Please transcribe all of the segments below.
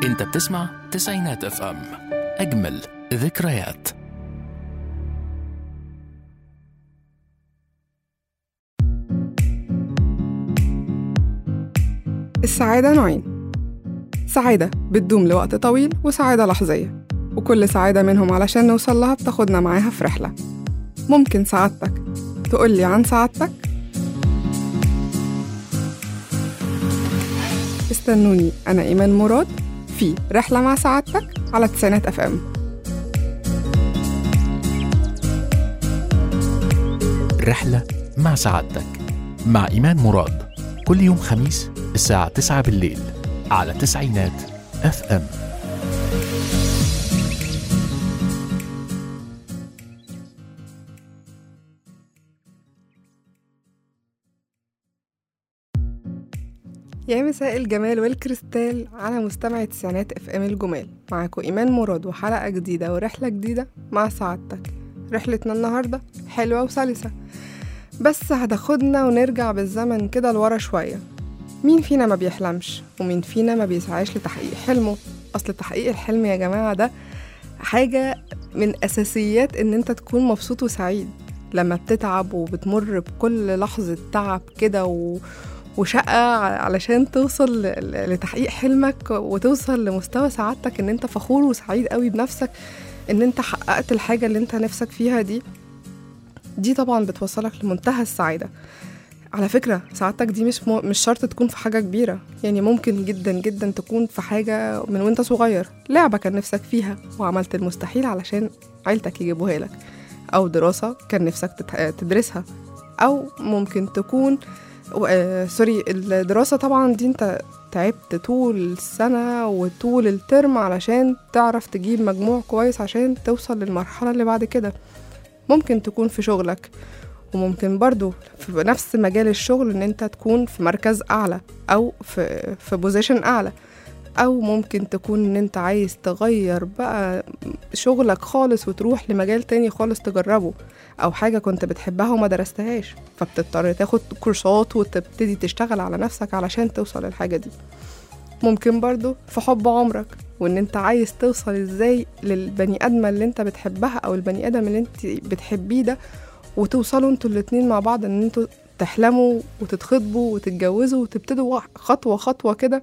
انت بتسمع تسعينات اف ام اجمل ذكريات السعادة نوعين سعادة بتدوم لوقت طويل وسعادة لحظية وكل سعادة منهم علشان نوصل لها بتاخدنا معاها في رحلة ممكن سعادتك تقولي عن سعادتك؟ استنوني أنا إيمان مراد في رحلة مع سعادتك على تسعينات أف أم رحلة مع سعادتك مع إيمان مراد كل يوم خميس الساعة 9 بالليل على تسعينات اف ام يا مساء الجمال والكريستال على مستمع تسعينات اف ام الجمال معاكم ايمان مراد وحلقه جديده ورحله جديده مع سعادتك رحلتنا النهارده حلوه وسلسه بس هتاخدنا ونرجع بالزمن كده لورا شويه مين فينا ما بيحلمش ومين فينا ما بيسعاش لتحقيق حلمه اصل تحقيق الحلم يا جماعه ده حاجه من اساسيات ان انت تكون مبسوط وسعيد لما بتتعب وبتمر بكل لحظه تعب كده و... وشقة علشان توصل ل- لتحقيق حلمك وتوصل لمستوى سعادتك ان انت فخور وسعيد قوي بنفسك ان انت حققت الحاجة اللي انت نفسك فيها دي دي طبعا بتوصلك لمنتهى السعادة على فكرة سعادتك دي مش م... مش شرط تكون في حاجة كبيرة يعني ممكن جدا جدا تكون في حاجة من وانت صغير لعبة كان نفسك فيها وعملت المستحيل علشان عيلتك يجيبوها لك أو دراسة كان نفسك تت... تدرسها أو ممكن تكون و- آه، سوري الدراسة طبعا دي انت تعبت طول السنة وطول الترم علشان تعرف تجيب مجموع كويس عشان توصل للمرحلة اللي بعد كده ممكن تكون في شغلك وممكن برضو في نفس مجال الشغل ان انت تكون في مركز اعلى او في في بوزيشن اعلى او ممكن تكون ان انت عايز تغير بقى شغلك خالص وتروح لمجال تاني خالص تجربه او حاجه كنت بتحبها وما درستهاش فبتضطر تاخد كورسات وتبتدي تشتغل على نفسك علشان توصل للحاجه دي ممكن برضو في حب عمرك وان انت عايز توصل ازاي للبني ادمه اللي انت بتحبها او البني ادم اللي انت بتحبيه ده وتوصلوا انتوا الاتنين مع بعض ان انتوا تحلموا وتتخطبوا وتتجوزوا وتبتدوا خطوه خطوه كده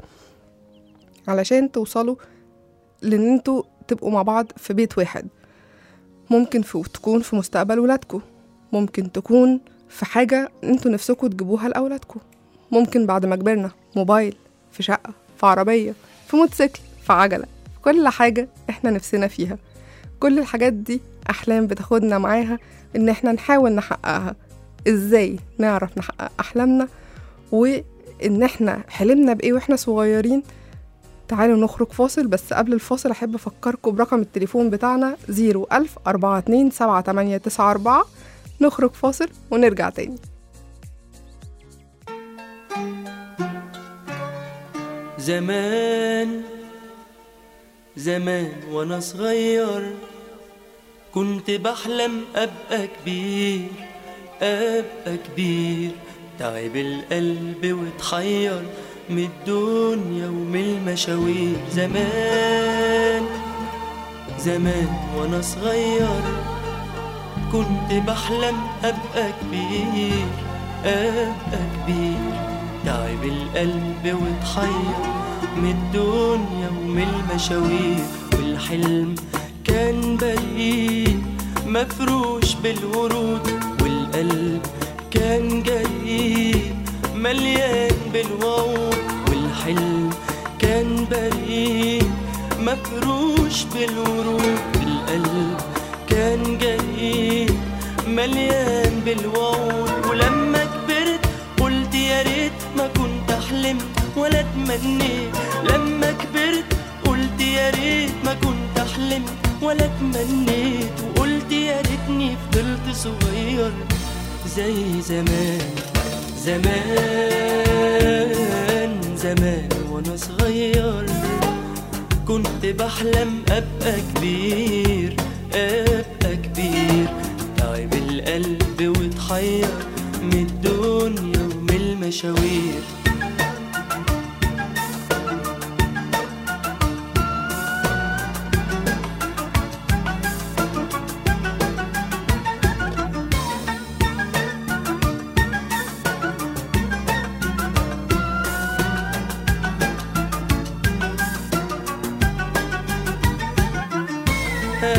علشان توصلوا لان انتوا تبقوا مع بعض في بيت واحد ممكن في تكون في مستقبل ولادكم ممكن تكون في حاجة انتوا نفسكم تجيبوها لأولادكم ممكن بعد ما كبرنا موبايل في شقة في عربية في موتوسيكل في عجلة في كل حاجة احنا نفسنا فيها كل الحاجات دي أحلام بتاخدنا معاها إن احنا نحاول نحققها ازاي نعرف نحقق أحلامنا وإن احنا حلمنا بإيه واحنا صغيرين تعالوا نخرج فاصل بس قبل الفاصل أحب أفكركم برقم التليفون بتاعنا 01000 42 7894 نخرج فاصل ونرجع تاني زمان زمان وانا صغير كنت بحلم ابقى كبير ابقى كبير تعب القلب واتحير من الدنيا ومن المشاوير زمان زمان وانا صغير كنت بحلم ابقى كبير ابقى كبير تعب القلب واتحير من الدنيا ومن المشاوير والحلم كان بريء مفروش بالورود والقلب كان جريء مليان بالوعود والحلم كان بريء مفروش بالورود والقلب كان جريء مليان بالوعود ولما كبرت قلت يا ريت ما كنت حلمت ولا تمنيت لما كبرت قلت يا ريت ما كنت حلمت ولا تمنيت وقلت يا ريتني فضلت صغير زي زمان زمان زمان وانا صغير كنت بحلم ابقى كبير ابقى كبير تعب القلب واتحير من الدنيا ومن المشاوير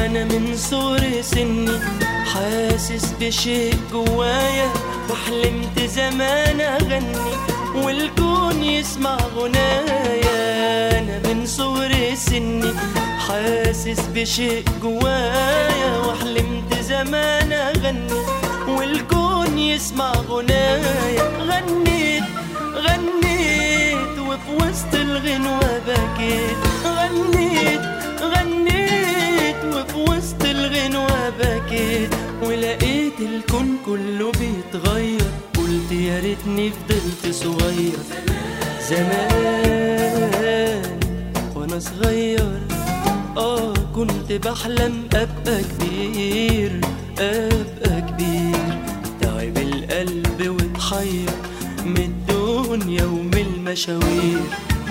انا من صغر سني حاسس بشيء جوايا وحلمت زمان اغني والكون يسمع غنايا انا من صغر سني حاسس بشيء جوايا وحلمت زمان اغني والكون يسمع غنايا غنيت غنيت وفي وسط الغنوة بكيت غنيت غنيت وفي وسط الغنوة بكيت ولقيت الكون كله بيتغير قلت يا ريتني فضلت صغير زمان وانا صغير اه كنت بحلم ابقى كبير ابقى كبير تعب القلب واتحير من الدنيا ومن المشاوير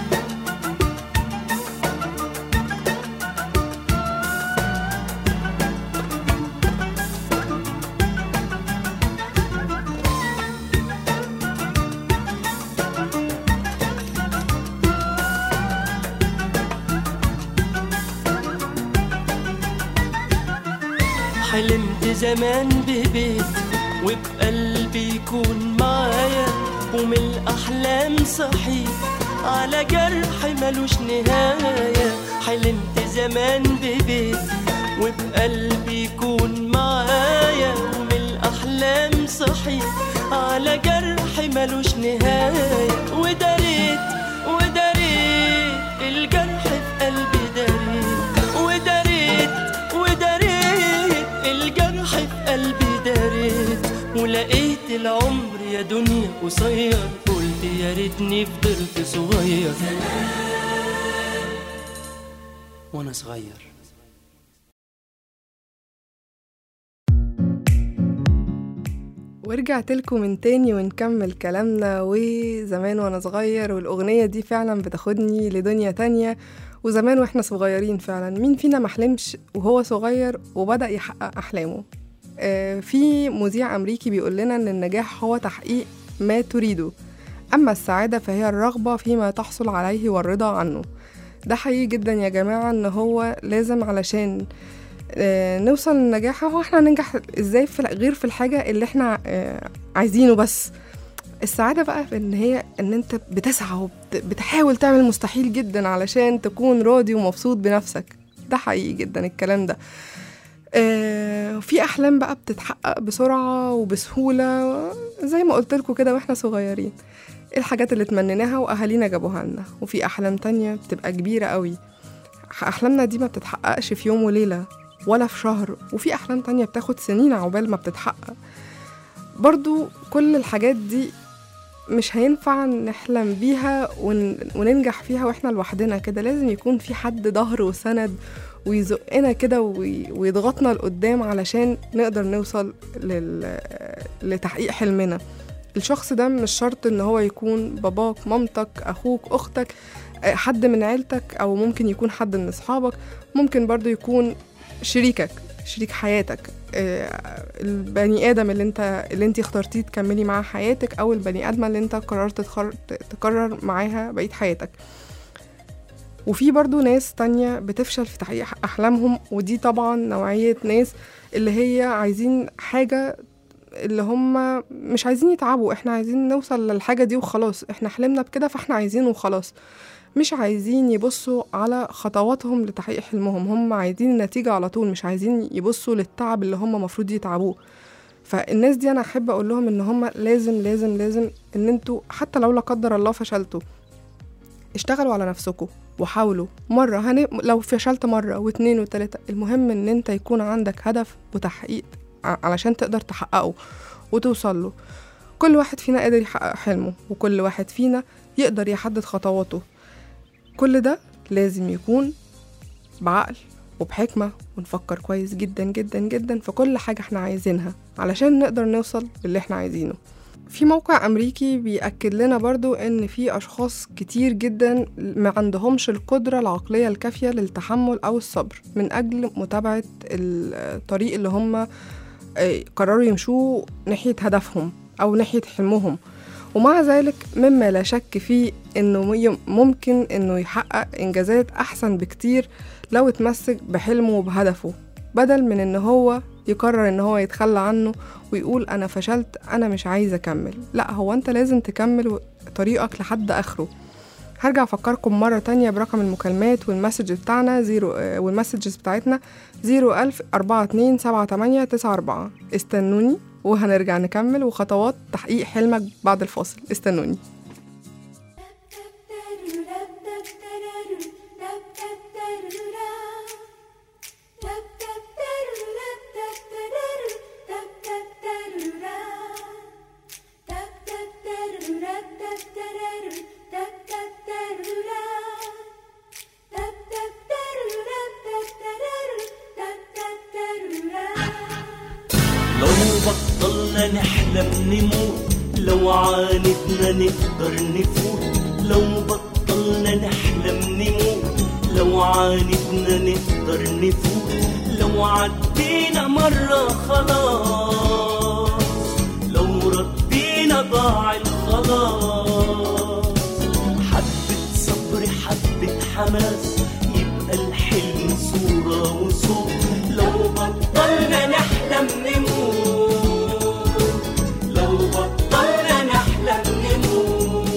حلمت زمان ببيت وبقلبي يكون معايا ومن الأحلام صحيت على جرح ملوش نهاية حلمت زمان ببيت وبقلبي يكون معايا ومن الأحلام صحيت على جرح ملوش نهاية وداريت وداريت الجرح في قلبي داريت وداريت وداريت الجرح في قلبي داريت ولقيت العمر يا دنيا قصير قلت يا ريتني فضلت صغير وانا صغير ورجعت لكم من تاني ونكمل كلامنا وزمان وانا صغير والاغنيه دي فعلا بتاخدني لدنيا تانية وزمان واحنا صغيرين فعلا مين فينا محلمش وهو صغير وبدا يحقق احلامه آه، في مذيع امريكي بيقول لنا ان النجاح هو تحقيق ما تريده اما السعاده فهي الرغبه فيما تحصل عليه والرضا عنه ده حقيقي جدا يا جماعه ان هو لازم علشان آه، نوصل للنجاح هو احنا ننجح ازاي في غير في الحاجه اللي احنا آه، عايزينه بس السعاده بقى في ان هي ان انت بتسعى وبتحاول تعمل مستحيل جدا علشان تكون راضي ومبسوط بنفسك ده حقيقي جدا الكلام ده آه، في احلام بقى بتتحقق بسرعه وبسهوله زي ما قلت لكم كده واحنا صغيرين الحاجات اللي تمنيناها واهالينا جابوها لنا وفي احلام تانية بتبقى كبيره قوي احلامنا دي ما بتتحققش في يوم وليله ولا في شهر وفي احلام تانية بتاخد سنين عقبال ما بتتحقق برضو كل الحاجات دي مش هينفع نحلم بيها ون... وننجح فيها واحنا لوحدنا كده لازم يكون في حد ظهر وسند ويزقنا كده وي... ويضغطنا لقدام علشان نقدر نوصل لل... لتحقيق حلمنا الشخص ده مش شرط ان هو يكون باباك مامتك اخوك اختك آه، حد من عيلتك او ممكن يكون حد من اصحابك ممكن برضو يكون شريكك شريك حياتك آه، البني ادم اللي انت اللي انت اخترتيه تكملي معاه حياتك او البني ادمه اللي انت قررت تخر... تكرر معاها بقيه حياتك وفي برضو ناس تانية بتفشل في تحقيق أحلامهم ودي طبعا نوعية ناس اللي هي عايزين حاجة اللي هم مش عايزين يتعبوا احنا عايزين نوصل للحاجة دي وخلاص احنا حلمنا بكده فاحنا عايزينه وخلاص مش عايزين يبصوا على خطواتهم لتحقيق حلمهم هم عايزين النتيجة على طول مش عايزين يبصوا للتعب اللي هم مفروض يتعبوه فالناس دي انا احب اقول لهم ان هم لازم لازم لازم ان انتوا حتى لو لا قدر الله فشلتوا اشتغلوا على نفسكم وحاولوا مرة هن... لو فشلت مرة واتنين وتلاتة المهم ان انت يكون عندك هدف وتحقيق ع- علشان تقدر تحققه وتوصل له كل واحد فينا قادر يحقق حلمه وكل واحد فينا يقدر يحدد خطواته كل ده لازم يكون بعقل وبحكمة ونفكر كويس جدا جدا جدا في كل حاجة احنا عايزينها علشان نقدر نوصل للي احنا عايزينه في موقع أمريكي بيأكد لنا برضو إن في أشخاص كتير جدا ما عندهمش القدرة العقلية الكافية للتحمل أو الصبر من أجل متابعة الطريق اللي هم آه، قرروا يمشوه ناحية هدفهم أو ناحية حلمهم ومع ذلك مما لا شك فيه إنه ي- ممكن إنه يحقق إنجازات أحسن بكتير لو اتمسك بحلمه وبهدفه بدل من ان هو يقرر ان هو يتخلى عنه ويقول انا فشلت انا مش عايز اكمل لا هو انت لازم تكمل طريقك لحد اخره هرجع افكركم مرة تانية برقم المكالمات والمسج بتاعنا زيرو آه، والمسجز بتاعتنا زيرو ألف أربعة اتنين سبعة تمانية تسعة أربعة استنوني وهنرجع نكمل وخطوات تحقيق حلمك بعد الفاصل استنوني لو بطلنا نحلم نموت لو عاندنا نقدر نفوت لو بطلنا نحلم نموت لو عاندنا نقدر نفوت لو عدينا مرة خلاص لو ردينا ضاع الخلاص حبة صبر حبة حماس يبقى الحلم صورة وصوت لو بطلنا نحلم نموت لو بطلنا نحلم نموت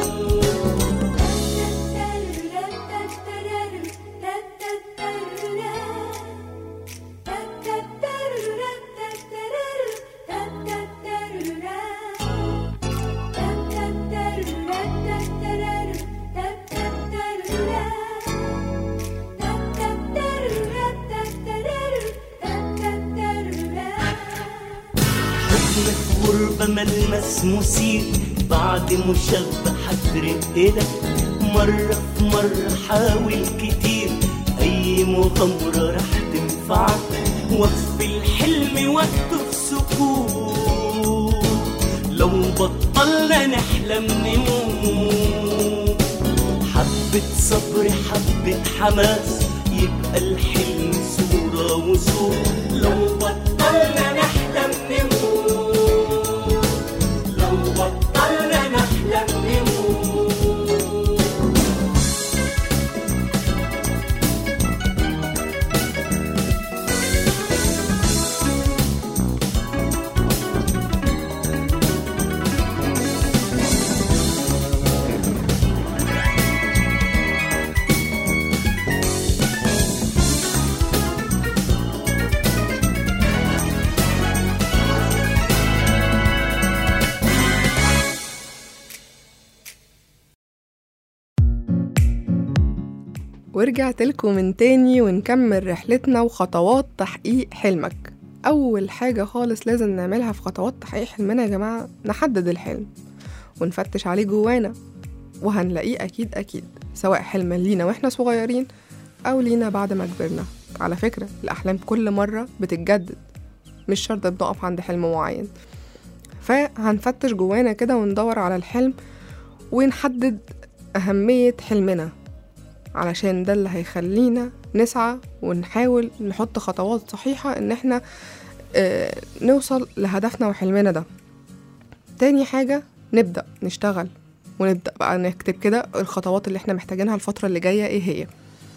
حضن في غربة ملمس مثير بعد مشبع رقلك مرة في مرة حاول كتير أي مغامرة رح تنفعك وقف الحلم وقته في سكوت لو بطلنا نحلم نموت حبة صبر حبة حماس يبقى الحلم صورة وصوت لو بطلنا نحلم نموت لو بطلنا نحلم نموت ورجعت لكم من تاني ونكمل رحلتنا وخطوات تحقيق حلمك أول حاجة خالص لازم نعملها في خطوات تحقيق حلمنا يا جماعة نحدد الحلم ونفتش عليه جوانا وهنلاقيه أكيد أكيد سواء حلم لينا وإحنا صغيرين أو لينا بعد ما كبرنا على فكرة الأحلام كل مرة بتتجدد مش شرط بنقف عند حلم معين فهنفتش جوانا كده وندور على الحلم ونحدد أهمية حلمنا علشان ده اللي هيخلينا نسعى ونحاول نحط خطوات صحيحة إن احنا آه، نوصل لهدفنا وحلمنا ده تاني حاجة نبدأ نشتغل ونبدأ بقى نكتب كده الخطوات اللي احنا محتاجينها الفترة اللي جاية ايه هي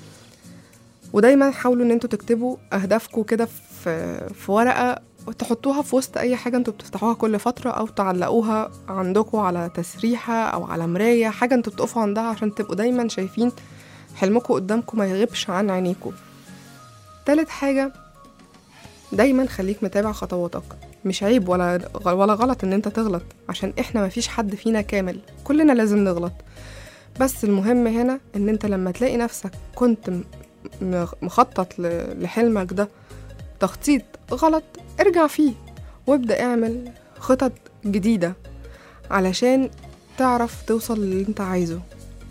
ودايما حاولوا ان انتوا تكتبوا اهدافكم كده في في ورقة وتحطوها في وسط اي حاجة انتوا بتفتحوها كل فترة او تعلقوها عندكم على تسريحة او على مراية حاجة انتوا بتقفوا عندها عشان تبقوا دايما شايفين حلمكم قدامكم ما يغيبش عن عينيكم تالت حاجة دايما خليك متابع خطواتك مش عيب ولا ولا غلط ان انت تغلط عشان احنا مفيش حد فينا كامل كلنا لازم نغلط بس المهم هنا ان انت لما تلاقي نفسك كنت م- م- مخطط ل- لحلمك ده تخطيط غلط ارجع فيه وابدأ اعمل خطط جديدة علشان تعرف توصل للي انت عايزه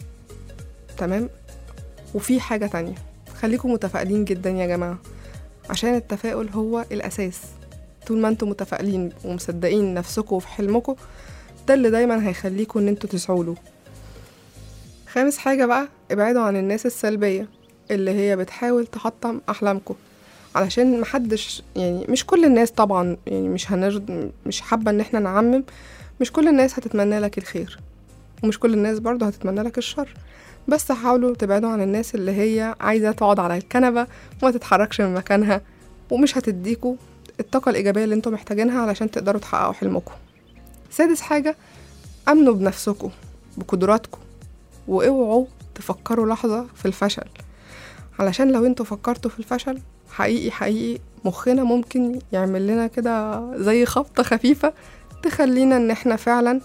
تمام وفي حاجة تانية خليكم متفائلين جدا يا جماعة عشان التفاؤل هو الأساس طول ما انتم متفائلين ومصدقين نفسكم وفي حلمكم ده اللي دايما هيخليكم ان انتوا تسعوا له خامس حاجة بقى ابعدوا عن الناس السلبية اللي هي بتحاول تحطم أحلامكم علشان محدش يعني مش كل الناس طبعا يعني مش هنرد مش حابة ان احنا نعمم مش كل الناس هتتمنى لك الخير ومش كل الناس برضه هتتمنى لك الشر بس حاولوا تبعدوا عن الناس اللي هي عايزة تقعد على الكنبة وما تتحركش من مكانها ومش هتديكوا الطاقة الإيجابية اللي انتوا محتاجينها علشان تقدروا تحققوا حلمكم سادس حاجة أمنوا بنفسكم بقدراتكم واوعوا تفكروا لحظة في الفشل علشان لو انتوا فكرتوا في الفشل حقيقي حقيقي مخنا ممكن يعمل لنا كده زي خبطة خفيفة تخلينا ان احنا فعلا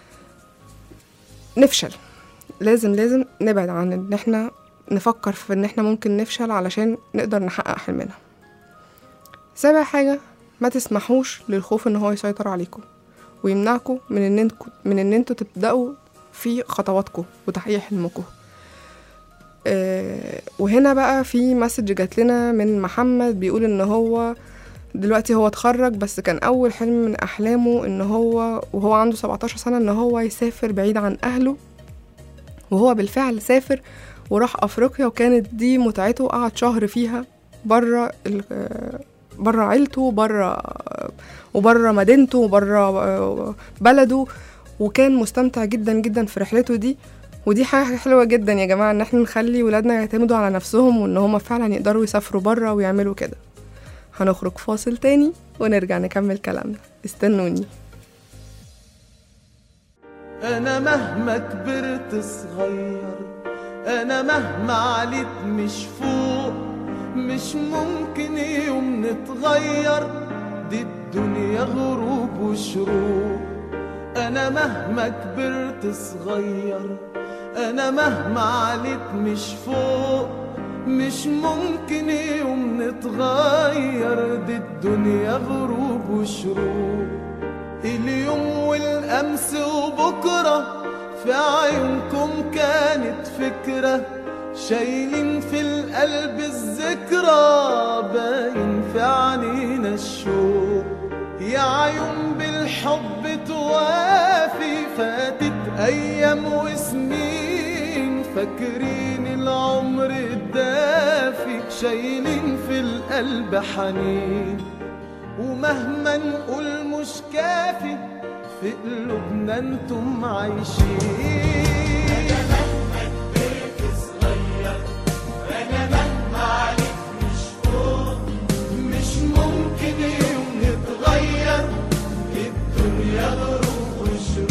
نفشل لازم لازم نبعد عن ان احنا نفكر في ان احنا ممكن نفشل علشان نقدر نحقق حلمنا سابع حاجة ما تسمحوش للخوف ان هو يسيطر عليكم ويمنعكم من ان انتوا من ان انتوا تبدأوا في خطواتكم وتحقيق حلمكم آه، وهنا بقى في مسج جات لنا من محمد بيقول ان هو دلوقتي هو اتخرج بس كان اول حلم من احلامه ان هو وهو عنده 17 سنة ان هو يسافر بعيد عن اهله وهو بالفعل سافر وراح افريقيا وكانت دي متعته قعد شهر فيها بره بره عيلته بره وبره مدينته وبره بلده وكان مستمتع جدا جدا في رحلته دي ودي حاجة حلوة جدا يا جماعة ان احنا نخلي ولادنا يعتمدوا على نفسهم وان هما فعلا يقدروا يسافروا بره ويعملوا كده هنخرج فاصل تاني ونرجع نكمل كلامنا استنوني انا مهما كبرت صغير انا مهما عليت مش فوق مش ممكن يوم نتغير دي الدنيا غروب وشروق انا مهما كبرت صغير انا مهما عليت مش فوق مش ممكن يوم نتغير دي الدنيا غروب وشروق اليوم والامس وبكره في عيونكم كانت فكره شايلين في القلب الذكرى باين في عنينا الشوق يا عيون بالحب توافي فاتت ايام وسنين فاكرين العمر الدافي شايلين في القلب حنين ومهما نقول مش كافي في قلوبنا انتم عايشين مش ممكن يوم نتغير الدنيا غروب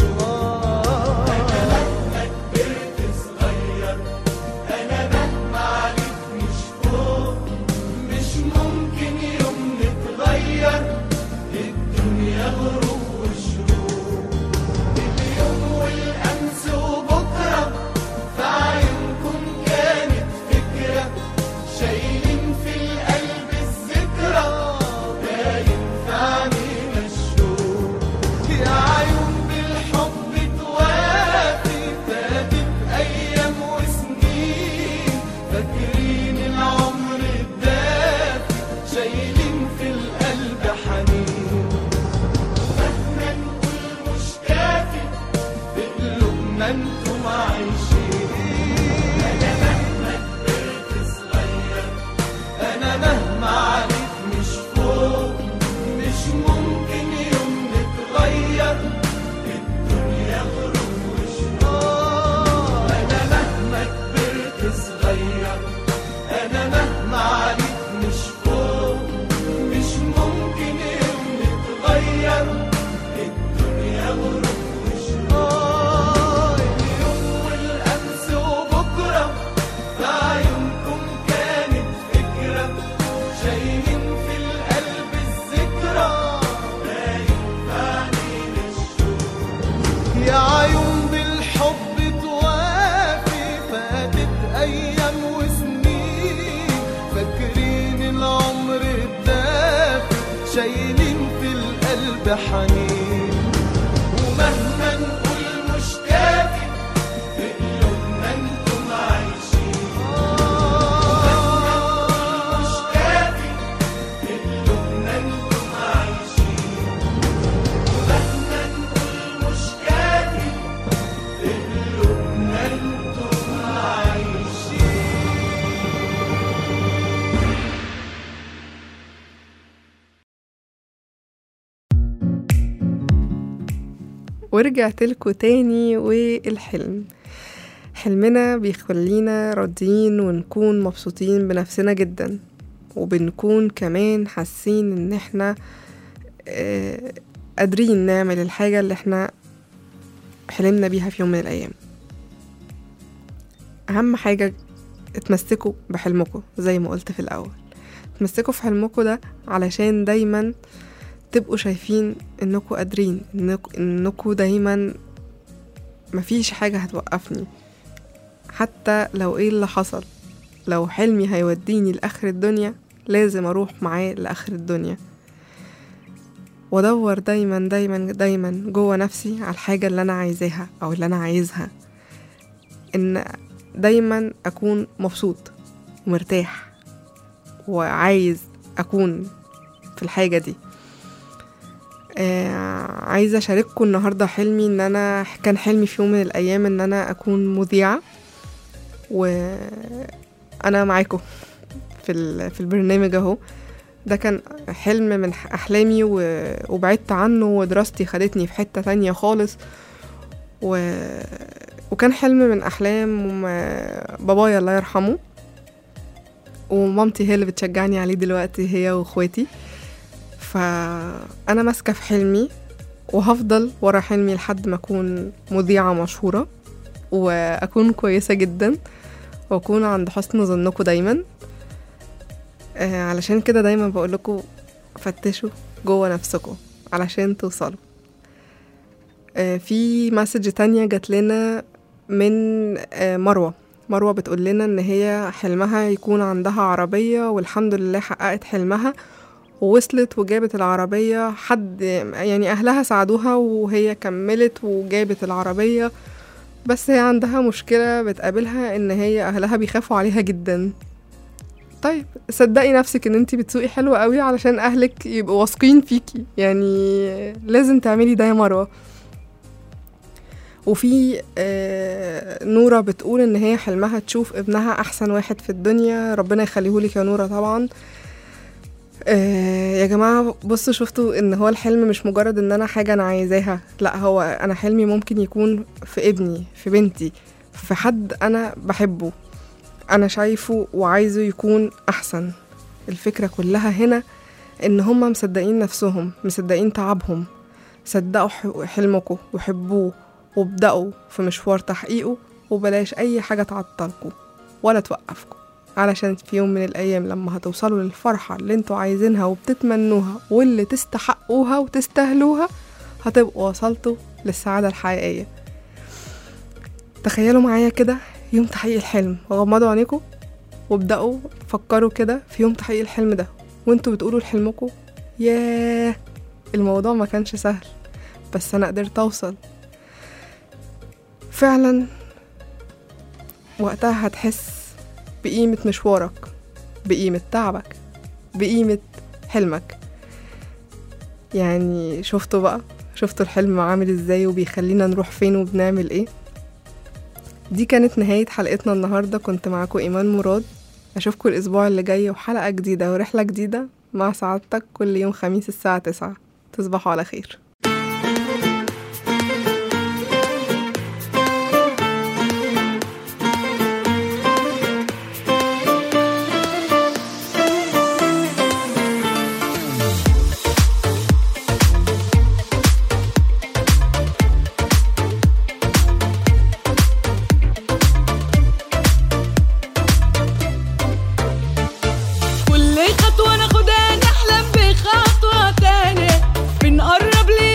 وشروق انا كبرت صغير انا مهما عليك مش فوق مش ممكن يوم نتغير الدنيا غروب وشروق اليوم والامس وبكره في عيونكم كانت فكره شايلين في القلب الذكرى باين في عينينا الشوق يا عيون بالحب توافي فاتت ايام وسنين فاكرين العمر الدافي شايلين في القلب حنين مهما نقول مش كافي في قلوبنا انتم عايشين انا مهما كبرت صغير انا مهما عليك مش فوق مش ممكن يوم نتغير الدنيا غروب وشروق انا مهما كبرت صغير انا مهما عليك مش فوق مش ممكن يوم نتغير الدنيا غروب وشروق اليوم والامس وبكره في عيونكم كانت فكرة شايلين في القلب الذكرى باين في عينينا الشوق يا عيون بالحب توافي فاتت أيام وسنين فاكرين العمر الدافي شايلين في القلب حنين ومهما نقول مش كافي في قلوبنا انتم عايشين مش كافي في قلوبنا انتم عايشين ومهما نقول مش كافي في قلوبنا انتم عايشين ورجعت لكم تاني والحلم حلمنا بيخلينا راضيين ونكون مبسوطين بنفسنا جدا وبنكون كمان حاسين ان احنا آه، قادرين نعمل الحاجة اللي احنا حلمنا بيها في يوم من الأيام أهم حاجة اتمسكوا بحلمكم زي ما قلت في الأول اتمسكوا في حلمكم ده علشان دايما تبقوا شايفين انكم قادرين انكم انكم دايما مفيش حاجة هتوقفني حتى لو ايه اللي حصل لو حلمي هيوديني لآخر الدنيا لازم أروح معاه لآخر الدنيا وادور دايما دايما دايما جوه نفسي على الحاجة اللي أنا عايزاها أو اللي أنا عايزها إن دايما أكون مبسوط ومرتاح وعايز أكون في الحاجة دي آه عايزة أشارككم النهاردة حلمي إن أنا كان حلمي في يوم من الأيام إن أنا أكون مذيعة وأنا معاكم في, ال- في البرنامج أهو ده كان حلم من أحلامي و- وبعدت عنه ودراستي خدتني في حتة تانية خالص و... وكان حلم من أحلام بابايا الله يرحمه ومامتي هي اللي بتشجعني عليه دلوقتي هي واخواتي فأنا ماسكة في حلمي وهفضل ورا حلمي لحد ما أكون مذيعة مشهورة وأكون كويسة جدا وأكون عند حسن ظنكم دايما آه، علشان كده دايما بقولكوا فتشوا جوه نفسكم علشان توصلوا آه، في مسج تانية جات لنا من آه، مروة مروة بتقول لنا ان هي حلمها يكون عندها عربية والحمد لله حققت حلمها ووصلت وجابت العربية حد يعني أهلها ساعدوها وهي كملت وجابت العربية بس هي عندها مشكلة بتقابلها إن هي أهلها بيخافوا عليها جدا طيب صدقي نفسك ان انتي بتسوقي حلو قوي علشان اهلك يبقوا واثقين فيكي يعني لازم تعملي ده يا مروه وفي آه، نورة بتقول ان هي حلمها تشوف ابنها احسن واحد في الدنيا ربنا يخليهولك يا نورة طبعا آه، يا جماعة بصوا شفتوا ان هو الحلم مش مجرد ان انا حاجة انا عايزاها لا هو انا حلمي ممكن يكون في ابني في بنتي في حد انا بحبه انا شايفه وعايزه يكون احسن الفكرة كلها هنا ان هما مصدقين نفسهم مصدقين تعبهم صدقوا ح- حلمكم وحبوه وابدأوا في مشوار تحقيقه وبلاش أي حاجة تعطلكم ولا توقفكم علشان في يوم من الأيام لما هتوصلوا للفرحة اللي انتوا عايزينها وبتتمنوها واللي تستحقوها وتستاهلوها هتبقوا وصلتوا للسعادة الحقيقية تخيلوا معايا كده يوم تحقيق الحلم وغمضوا عينيكم وابدأوا فكروا كده في يوم تحقيق الحلم ده وانتوا بتقولوا لحلمكم ياه الموضوع ما كانش سهل بس انا قدرت اوصل فعلا وقتها هتحس بقيمة مشوارك بقيمة تعبك بقيمة حلمك يعني شفتوا بقى شفتوا الحلم عامل ازاي وبيخلينا نروح فين وبنعمل ايه دي كانت نهاية حلقتنا النهاردة كنت معاكم إيمان مراد أشوفكم الأسبوع اللي جاي وحلقة جديدة ورحلة جديدة مع سعادتك كل يوم خميس الساعة تسعة تصبحوا على خير كل خطوة ناخدها نحلم بخطوة تانية بنقرب لي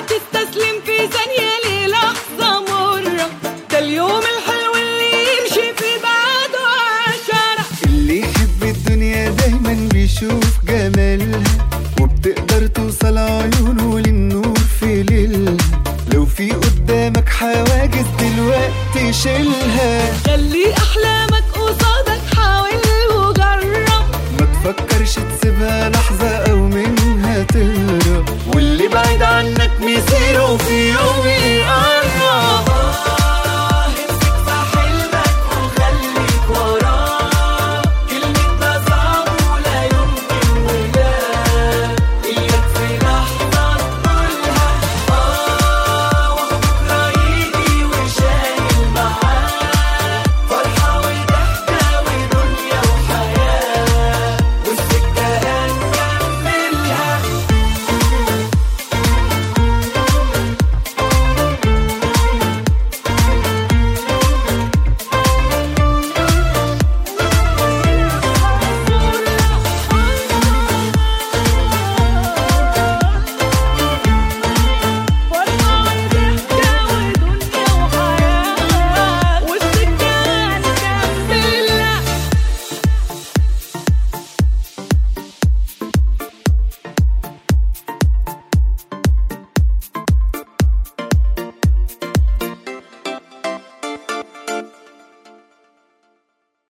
تستسلم في ثانية للحظة مرة ده اليوم الحلو اللي يمشي في بعده عشرة اللي يحب الدنيا دايما بيشوف جمالها وبتقدر توصل عيونه للنور في ليلها لو في قدامك حواجز دلوقتي شيلها خلي أحلامك